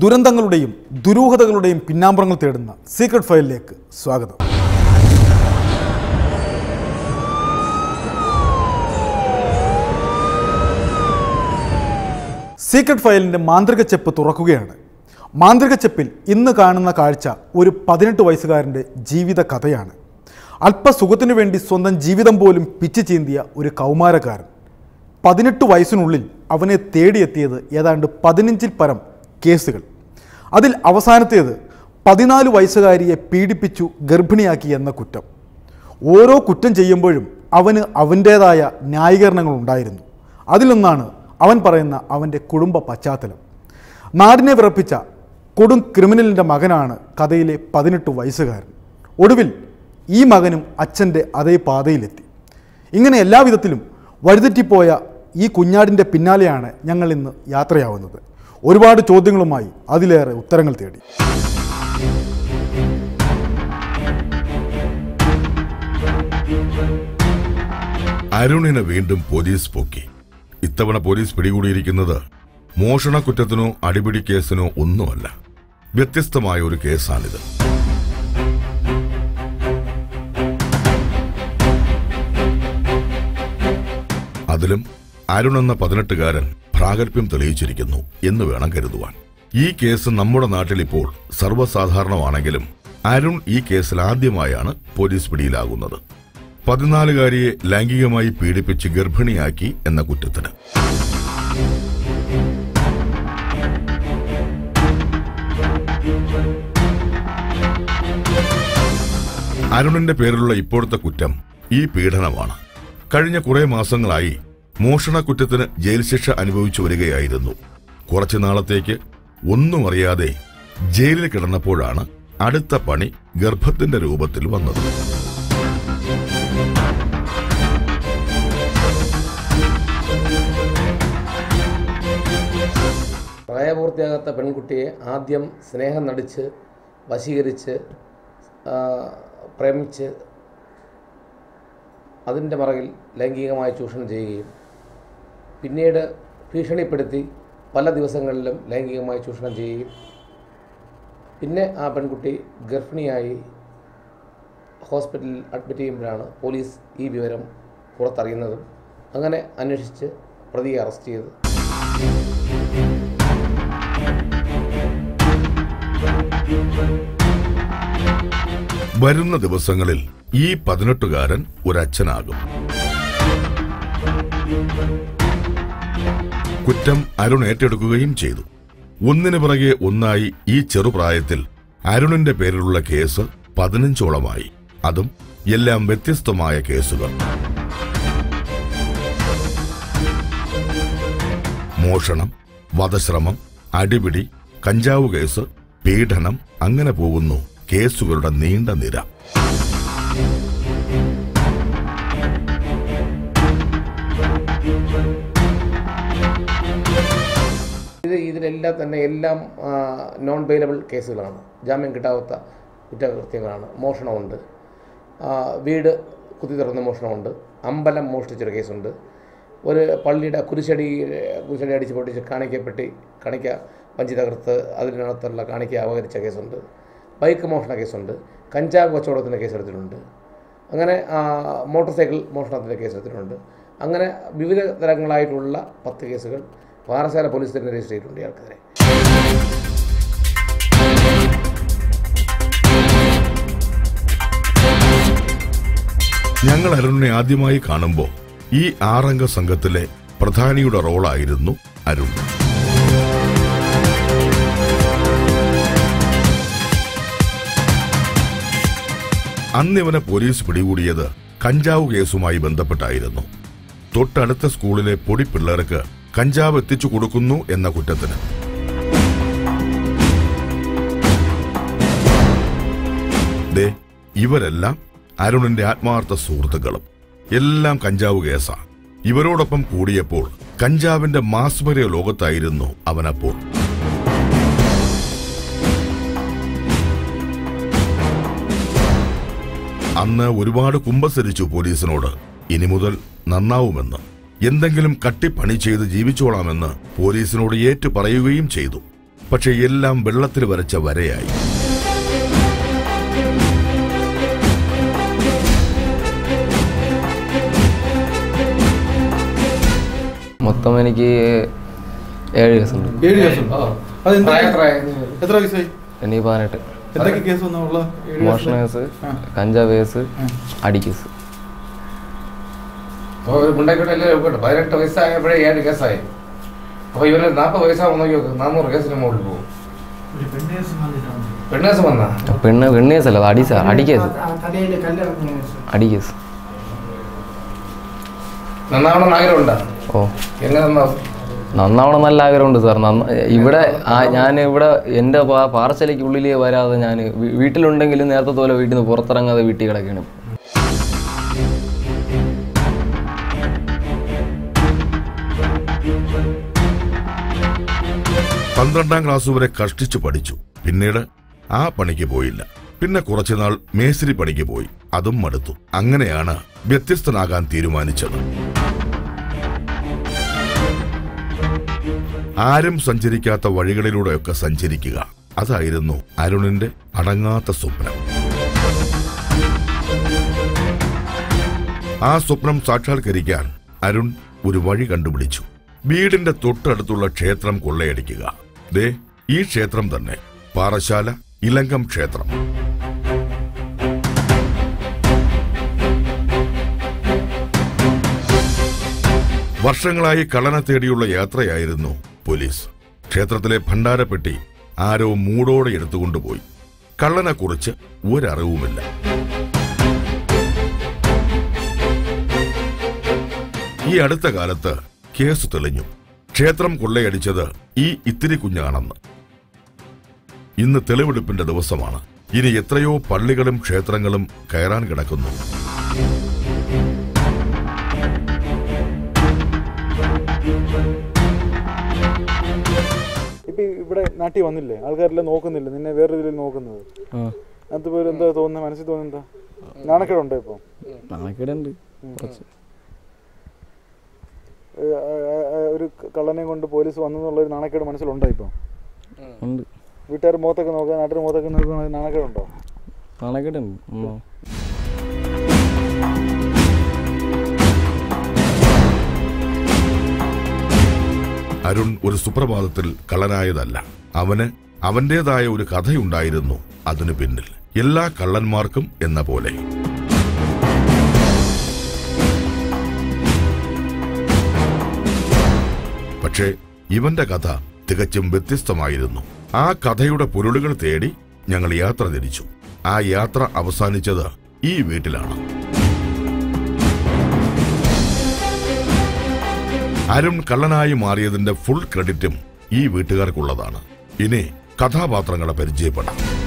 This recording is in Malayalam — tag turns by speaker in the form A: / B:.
A: ദുരന്തങ്ങളുടെയും ദുരൂഹതകളുടെയും പിന്നാമ്പുറങ്ങൾ തേടുന്ന സീക്രട്ട് ഫയലിലേക്ക് സ്വാഗതം സീക്രട്ട് ഫയലിൻ്റെ മാന്ത്രിക ചെപ്പ് തുറക്കുകയാണ് മാന്ത്രിക ചെപ്പിൽ ഇന്ന് കാണുന്ന കാഴ്ച ഒരു പതിനെട്ട് വയസ്സുകാരൻ്റെ ജീവിത കഥയാണ് അല്പസുഖത്തിനു വേണ്ടി സ്വന്തം ജീവിതം പോലും പിച്ചു ചീന്തിയ ഒരു കൗമാരക്കാരൻ പതിനെട്ട് വയസ്സിനുള്ളിൽ അവനെ തേടിയെത്തിയത് ഏതാണ്ട് പതിനഞ്ചിൽ പരം കേസുകൾ അതിൽ അവസാനത്തേത് പതിനാല് വയസ്സുകാരിയെ പീഡിപ്പിച്ചു ഗർഭിണിയാക്കി എന്ന കുറ്റം ഓരോ കുറ്റം ചെയ്യുമ്പോഴും അവന് അവൻ്റേതായ ന്യായീകരണങ്ങൾ ഉണ്ടായിരുന്നു അതിലൊന്നാണ് അവൻ പറയുന്ന അവൻ്റെ കുടുംബ പശ്ചാത്തലം നാടിനെ വിറപ്പിച്ച കൊടും ക്രിമിനലിൻ്റെ മകനാണ് കഥയിലെ പതിനെട്ട് വയസ്സുകാരൻ ഒടുവിൽ ഈ മകനും അച്ഛൻ്റെ അതേ പാതയിലെത്തി ഇങ്ങനെ എല്ലാവിധത്തിലും വഴിതെറ്റിപ്പോയ ഈ കുഞ്ഞാടിൻ്റെ പിന്നാലെയാണ് ഞങ്ങൾ ഇന്ന് യാത്രയാവുന്നത് ഒരുപാട് ചോദ്യങ്ങളുമായി അതിലേറെ ഉത്തരങ്ങൾ തേടി
B: അരുണിനെ വീണ്ടും പോലീസ് പൊക്കി ഇത്തവണ പോലീസ് പിടികൂടിയിരിക്കുന്നത് മോഷണ കുറ്റത്തിനോ അടിപിടി കേസിനോ ഒന്നുമല്ല വ്യത്യസ്തമായ ഒരു കേസാണിത് അതിലും അരുൺ എന്ന പതിനെട്ടുകാരൻ പ്രാഗൽഭ്യം തെളിയിച്ചിരിക്കുന്നു എന്ന് വേണം കരുതുവാൻ ഈ കേസ് നമ്മുടെ നാട്ടിൽ ഇപ്പോൾ സർവ്വസാധാരണമാണെങ്കിലും അരുൺ ഈ കേസിൽ ആദ്യമായാണ് പോലീസ് പിടിയിലാകുന്നത് പതിനാലുകാരിയെ ലൈംഗികമായി പീഡിപ്പിച്ച് ഗർഭിണിയാക്കി എന്ന കുറ്റത്തിന് അരുണിന്റെ പേരിലുള്ള ഇപ്പോഴത്തെ കുറ്റം ഈ പീഡനമാണ് കഴിഞ്ഞ കുറെ മാസങ്ങളായി മോഷണ കുറ്റത്തിന് ജയിൽ ശിക്ഷ അനുഭവിച്ചു വരികയായിരുന്നു കുറച്ചു നാളത്തേക്ക് ഒന്നും അറിയാതെ ജയിലിൽ കിടന്നപ്പോഴാണ് അടുത്ത പണി ഗർഭത്തിന്റെ രൂപത്തിൽ വന്നത്
C: പ്രായപൂർത്തിയാകാത്ത പെൺകുട്ടിയെ ആദ്യം സ്നേഹം നടിച്ച് വശീകരിച്ച് ആ, പ്രേമിച്ച് അതിൻ്റെ മറകിൽ ലൈംഗികമായി ചൂഷണം ചെയ്യുകയും പിന്നീട് ഭീഷണിപ്പെടുത്തി പല ദിവസങ്ങളിലും ലൈംഗികമായി ചൂഷണം ചെയ്യുകയും പിന്നെ ആ പെൺകുട്ടി ഗർഭിണിയായി ഹോസ്പിറ്റലിൽ അഡ്മിറ്റ് ചെയ്യുമ്പോഴാണ് പോലീസ് ഈ വിവരം പുറത്തറിയുന്നതും അങ്ങനെ അന്വേഷിച്ച് പ്രതിയെ അറസ്റ്റ് ചെയ്ത്
B: വരുന്ന ദിവസങ്ങളിൽ ഈ പതിനെട്ടുകാരൻ ഒരച്ഛനാകും കുറ്റം അരുൺ ഏറ്റെടുക്കുകയും ചെയ്തു ഒന്നിനു പിറകെ ഒന്നായി ഈ ചെറുപ്രായത്തിൽ അരുണിന്റെ പേരിലുള്ള കേസ് പതിനഞ്ചോളമായി അതും എല്ലാം വ്യത്യസ്തമായ കേസുകൾ മോഷണം വധശ്രമം അടിപിടി കഞ്ചാവ് കേസ് പീഡനം അങ്ങനെ പോകുന്നു കേസുകളുടെ നീണ്ട നിര
C: ഇത് ഇതിലെല്ലാം തന്നെ എല്ലാം നോൺ ബെയിലബിൾ കേസുകളാണ് ജാമ്യം കിട്ടാത്ത കുറ്റകൃത്യങ്ങളാണ് മോഷണമുണ്ട് ആ, വീട് കുത്തി തുറന്ന മോഷണമുണ്ട് അമ്പലം മോഷ്ടിച്ചൊരു കേസുണ്ട് ഒരു പള്ളിയുടെ കുരിശടി കുരിശടി അടിച്ച് പൊട്ടിച്ച് കാണിക്കപ്പെട്ടി കാണിക്ക വഞ്ചി തകർത്ത് അതിനകത്തുള്ള കാണിക്ക അപകരിച്ച കേസുണ്ട് ബൈക്ക് മോഷണ കേസുണ്ട് കഞ്ചാവ് കച്ചവടത്തിൻ്റെ കേസെടുത്തിട്ടുണ്ട് അങ്ങനെ ആ, മോട്ടോർ സൈക്കിൾ മോഷണത്തിൻ്റെ കേസെടുത്തിട്ടുണ്ട് അങ്ങനെ വിവിധ തരങ്ങളായിട്ടുള്ള പത്ത് കേസുകൾ പാറശാല പോലീസ് തന്നെ രജിസ്റ്റർ ചെയ്തിട്ടുണ്ട് ഇയാൾക്കെതിരെ
B: ഞങ്ങൾ അരുണിനെ ആദ്യമായി കാണുമ്പോൾ ഈ ആറംഗ സംഘത്തിലെ പ്രധാനിയുടെ റോളായിരുന്നു അരുൺ അന്നിവനെ പോലീസ് പിടികൂടിയത് കഞ്ചാവ് കേസുമായി ബന്ധപ്പെട്ടായിരുന്നു തൊട്ടടുത്ത സ്കൂളിലെ പൊടി പിള്ളേർക്ക് കഞ്ചാവ് എത്തിച്ചു കൊടുക്കുന്നു എന്ന കുറ്റത്തിന് ദേ ഇവരെല്ലാം അരുണിന്റെ ആത്മാർത്ഥ സുഹൃത്തുക്കളും എല്ലാം കഞ്ചാവ് കേസാ ഇവരോടൊപ്പം കൂടിയപ്പോൾ കഞ്ചാവിന്റെ മാസ്മരിക ലോകത്തായിരുന്നു അവനപ്പോൾ അന്ന് ഒരുപാട് കുമ്പസരിച്ചു പോലീസിനോട് ഇനി മുതൽ നന്നാവുമെന്ന് എന്തെങ്കിലും കട്ടിപ്പണി ചെയ്ത് ജീവിച്ചോളാമെന്ന് പോലീസിനോട് ഏറ്റു പറയുകയും ചെയ്തു പക്ഷെ എല്ലാം വെള്ളത്തിൽ വരച്ച വരയായി
D: മൊത്തം എനിക്ക് ഏഴ് കേസുണ്ട്
A: ഏഴ് കേസുണ്ട് അതെന്താ
C: പ്രായം എത്രയായി?
A: എത്ര വയസ്സായി
D: എനിക്ക് പതിനെട്ട്
A: എന്തൊക്കെ കേസ് വന്നാ ഉള്ള
D: മോഷണ കേസ് കഞ്ചാവ് കേസ് അടി കേസ്
C: അപ്പോൾ ഒരു മുണ്ടക്കോട്ട് എല്ലാവരും കേട്ടോ പതിനെട്ട് വയസ്സായപ്പോഴേ ഏഴ് കേസായി അപ്പോൾ ഇവര് നാൽപ്പത് വയസ്സാകുമ്പോൾ നോക്കി നോക്ക് നാനൂറ് കേസിന് മുകളിൽ പോകും പെണ്ണേഴ്സ് വന്നാ
D: പെണ്ണ് പെണ്ണ് കേസല്ല അത് അടി സാർ അടി കേസ്
E: തലയിൽ കല്ലിറങ്ങിയ കേസ്
D: അടി കേസ്
C: നന്നാവണം ആഗ്രഹമുണ്ടോ
D: ഓ
C: എങ്ങനെ നന്നാവും
D: നന്നാവണം നല്ല ആഗ്രഹമുണ്ട് സാർ നന്ന ഇവിടെ ആ- ഞാൻ ഇവിടെ എൻ്റെ പാ- പാർസലേക്ക് ഉള്ളിലേ വരാതെ ഞാൻ വീട്ടിലുണ്ടെങ്കിലും നേരത്തെ പോലെ വീട്ടിൽ നിന്ന് പുറത്തിറങ്ങാതെ വീട്ടിൽ കിടക്കുകയാണ്
B: പന്ത്രണ്ടാം ക്ലാസ് വരെ കഷ്ടിച്ചു പഠിച്ചു പിന്നീട് ആ പണിക്ക് പോയില്ല പിന്നെ കുറച്ചുനാൾ മേസ്തിരി പണിക്ക് പോയി അതും മടുത്തു അങ്ങനെയാണ് വ്യത്യസ്തനാകാൻ തീരുമാനിച്ചത് ആരും സഞ്ചരിക്കാത്ത വഴികളിലൂടെയൊക്കെ സഞ്ചരിക്കുക അതായിരുന്നു അരുണിന്റെ അടങ്ങാത്ത സ്വപ്നം ആ സ്വപ്നം സാക്ഷാത്കരിക്കാൻ അരുൺ ഒരു വഴി കണ്ടുപിടിച്ചു വീടിന്റെ തൊട്ടടുത്തുള്ള ക്ഷേത്രം കൊള്ളയടിക്കുക ദേ ഈ ക്ഷേത്രം തന്നെ പാറശാല ഇലങ്കം ക്ഷേത്രം വർഷങ്ങളായി കള്ളനെ തേടിയുള്ള യാത്രയായിരുന്നു പോലീസ് ക്ഷേത്രത്തിലെ ഭണ്ഡാരപ്പെട്ടി ആരോ മൂടോടെ എടുത്തുകൊണ്ടുപോയി കള്ളനെക്കുറിച്ച് ഒരറിവുമില്ല ഈ അടുത്ത കാലത്ത് കേസ് തെളിഞ്ഞു ക്ഷേത്രം കൊള്ളയടിച്ചത് ഈ ഇത്തിരി കുഞ്ഞാണെന്ന് ഇന്ന് തെളിവെടുപ്പിന്റെ ദിവസമാണ് ഇനി എത്രയോ പള്ളികളും ക്ഷേത്രങ്ങളും കയറാൻ കിടക്കുന്നു
A: ഇപ്പൊ ഇവിടെ നാട്ടിൽ വന്നില്ലേ ആൾക്കാരെല്ലാം നോക്കുന്നില്ല നിന്നെ വേറെ രീതിയിൽ നോക്കുന്നത് അത് പേര് എന്താ തോന്നുന്നത് മനസ്സിൽ തോന്നുന്നത് നാണക്കേടുണ്ടോ ഇപ്പൊ
D: നാണക്കേടുണ്ട് കുറച്ച്
A: ഏ, ആ, ആ, ആ, ഒരു കള്ളനെ കൊണ്ട് പോലീസ് വന്നു എന്നുള്ള ഒരു നാണക്കേട് മനസ്സിലുണ്ടോ ഇപ്പൊ
D: ഉണ്ട്
A: വീട്ടുകാർ മുഖത്തൊക്കെ നോക്കുക നാട്ടിൽ മുഖത്തൊക്കെ നോക്കുക നാണക്കേടുണ്ടോ
D: നാണക്കേടുണ്ട് ഉം.
B: അരുൺ ഒരു സുപ്രഭാതത്തിൽ കള്ളനായതല്ല അവന് അവന്റേതായ ഒരു കഥയുണ്ടായിരുന്നു അതിനു പിന്നിൽ എല്ലാ കള്ളന്മാർക്കും എന്ന പോലെ പക്ഷേ ഇവന്റെ കഥ തികച്ചും വ്യത്യസ്തമായിരുന്നു ആ കഥയുടെ പൊരുളുകൾ തേടി ഞങ്ങൾ യാത്ര തിരിച്ചു ആ യാത്ര അവസാനിച്ചത് ഈ വീട്ടിലാണ് അരുൺ കള്ളനായി മാറിയതിന്റെ ഫുൾ ക്രെഡിറ്റും ഈ വീട്ടുകാർക്കുള്ളതാണ് ഇനി കഥാപാത്രങ്ങളെ പരിചയപ്പെടാം